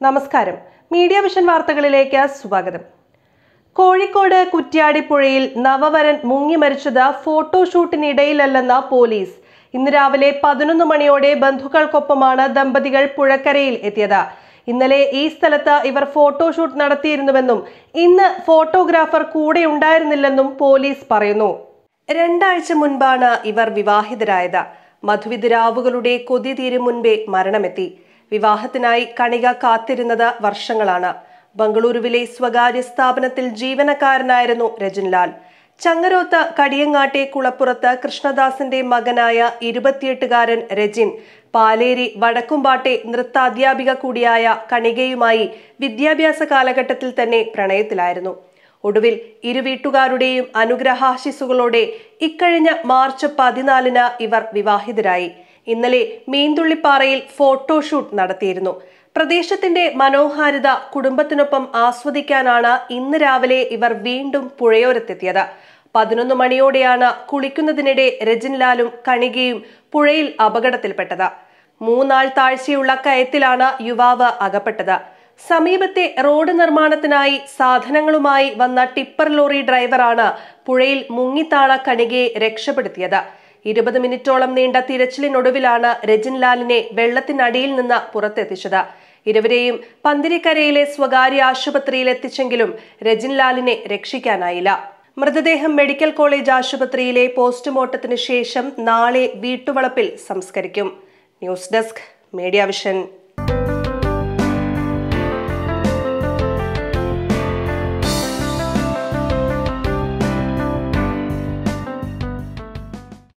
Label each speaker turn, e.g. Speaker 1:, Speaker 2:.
Speaker 1: നമസ്കാരം media vision വാർത്തകളിലേക്ക് സ്വാഗതം കോഴിക്കോട് കുറ്റ്യാടിപ്പുഴയിൽ നവവരൻ മുങ്ങി മരിച്ചത് ഫോട്ടോഷൂട്ടിനിടയിലല്ലെന്ന പോലീസ് ഇന്ന് രാവിലെ പതിനൊന്ന് മണിയോടെ ബന്ധുക്കൾക്കൊപ്പമാണ് ദമ്പതികൾ പുഴക്കരയിൽ എത്തിയത് ഇന്നലെ ഈ സ്ഥലത്ത് ഇവർ ഫോട്ടോഷൂട്ട് നടത്തിയിരുന്നുവെന്നും ഇന്ന് ഫോട്ടോഗ്രാഫർ കൂടെ ഉണ്ടായിരുന്നില്ലെന്നും പോലീസ് പറയുന്നു രണ്ടാഴ്ച മുൻപാണ് ഇവർ വിവാഹിതരായത് മധുവിധുരാവുകളുടെ കൊതി തീരും മുൻപേ മരണമെത്തി വിവാഹത്തിനായി കണിക കാത്തിരുന്നത് വർഷങ്ങളാണ് ബംഗളൂരുവിലെ സ്വകാര്യ സ്ഥാപനത്തിൽ ജീവനക്കാരനായിരുന്നു രജൻലാൽ ചങ്ങരോത്ത് കടിയങ്ങാട്ടെ കുളപ്പുറത്ത് കൃഷ്ണദാസിന്റെ മകനായ ഇരുപത്തിയെട്ടുകാരൻ രജിൻ പാലേരി വടക്കുംപാട്ടെ നൃത്താധ്യാപിക കൂടിയായ കണികയുമായി വിദ്യാഭ്യാസ കാലഘട്ടത്തിൽ തന്നെ പ്രണയത്തിലായിരുന്നു ഒടുവിൽ ഇരു വീട്ടുകാരുടെയും അനുഗ്രഹാശിസുകളോടെ ഇക്കഴിഞ്ഞ മാർച്ച് പതിനാലിന് ഇവർ വിവാഹിതരായി ഇന്നലെ മീൻതുള്ളിപ്പാറയിൽ ഫോട്ടോഷൂട്ട് നടത്തിയിരുന്നു പ്രദേശത്തിന്റെ മനോഹാരിത കുടുംബത്തിനൊപ്പം ആസ്വദിക്കാനാണ് ഇന്ന് രാവിലെ ഇവർ വീണ്ടും പുഴയോരത്തെത്തിയത് പതിനൊന്ന് മണിയോടെയാണ് കുളിക്കുന്നതിനിടെ രജൻലാലും കണികയും പുഴയിൽ അപകടത്തിൽപ്പെട്ടത് മൂന്നാൾ താഴ്ചയുള്ള കയത്തിലാണ് യുവാവ് അകപ്പെട്ടത് സമീപത്തെ റോഡ് നിർമ്മാണത്തിനായി സാധനങ്ങളുമായി വന്ന ടിപ്പർ ലോറി ഡ്രൈവറാണ് പുഴയിൽ മുങ്ങിത്താണ കണികയെ രക്ഷപ്പെടുത്തിയത് ഇരുപത് മിനിറ്റോളം നീണ്ട തിരച്ചിലിനൊടുവിലാണ് രജൻലാലിനെ വെള്ളത്തിനടിയിൽ നിന്ന് പുറത്തെത്തിച്ചത് ഇരുവരെയും പന്തിരിക്കരയിലെ സ്വകാര്യ ആശുപത്രിയിൽ എത്തിച്ചെങ്കിലും രജൻലാലിനെ രക്ഷിക്കാനായില്ല മൃതദേഹം മെഡിക്കൽ കോളേജ് ആശുപത്രിയിലെ പോസ്റ്റ്മോർട്ടത്തിന് ശേഷം നാളെ വീട്ടുവളപ്പിൽ സംസ്കരിക്കും ന്യൂസ് ഡെസ്ക് മീഡിയ വിഷൻ